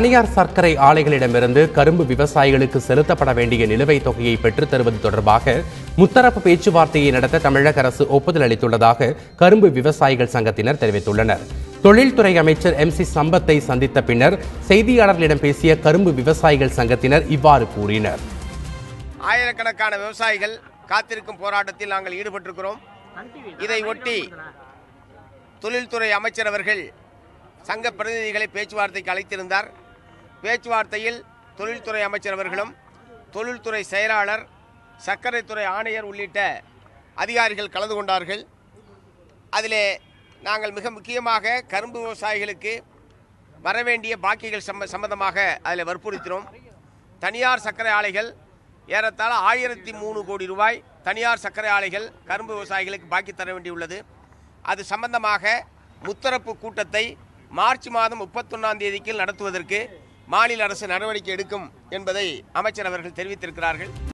தனியார் சர்க்கரை ஆலைகளிடமிருந்து கரும்பு விவசாயிகளுக்கு செலுத்தப்பட வேண்டிய நிலுவைத் தொகையை பெற்றுத் தருவது தொடர்பாக முத்தரப்பு பேச்சுவார்த்தையை நடத்த தமிழக அரசு ஒப்புதல் அளித்துள்ளதாக கரும்பு விவசாயிகள் சங்கத்தினர் தெரிவித்துள்ளனர் தொழில்துறை அமைச்சர் எம் சி சம்பத்தை சந்தித்த பின்னர் செய்தியாளர்களிடம் பேசிய கரும்பு விவசாயிகள் சங்கத்தினர் இவ்வாறு கூறினர் ஆயிரக்கணக்கான விவசாயிகள் காத்திருக்கும் போராட்டத்தில் நாங்கள் ஈடுபட்டிருக்கிறோம் இதை ஒட்டி தொழில்துறை அமைச்சர் அவர்கள் சங்க பிரதிநிதிகளை பேச்சுவார்த்தைக்கு அழைத்திருந்தார் பேச்சுவார்த்தையில் தொழில்துறை அமைச்சர் அவர்களும் தொழில்துறை செயலாளர் சர்க்கரைத்துறை ஆணையர் உள்ளிட்ட அதிகாரிகள் கலந்து கொண்டார்கள் அதிலே நாங்கள் மிக முக்கியமாக கரும்பு விவசாயிகளுக்கு வரவேண்டிய பாக்கிகள் சம்ப சம்பந்தமாக அதில் வற்புறுத்தினோம் தனியார் சர்க்கரை ஆலைகள் ஏறத்தாழ ஆயிரத்தி மூணு கோடி ரூபாய் தனியார் சர்க்கரை ஆலைகள் கரும்பு விவசாயிகளுக்கு பாக்கி தர வேண்டியுள்ளது அது சம்பந்தமாக முத்தரப்பு கூட்டத்தை மார்ச் மாதம் முப்பத்தொன்னாம் தேதிக்கு நடத்துவதற்கு மாநில அரசு நடவடிக்கை எடுக்கும் என்பதை அமைச்சர் அவர்கள் தெரிவித்திருக்கிறார்கள்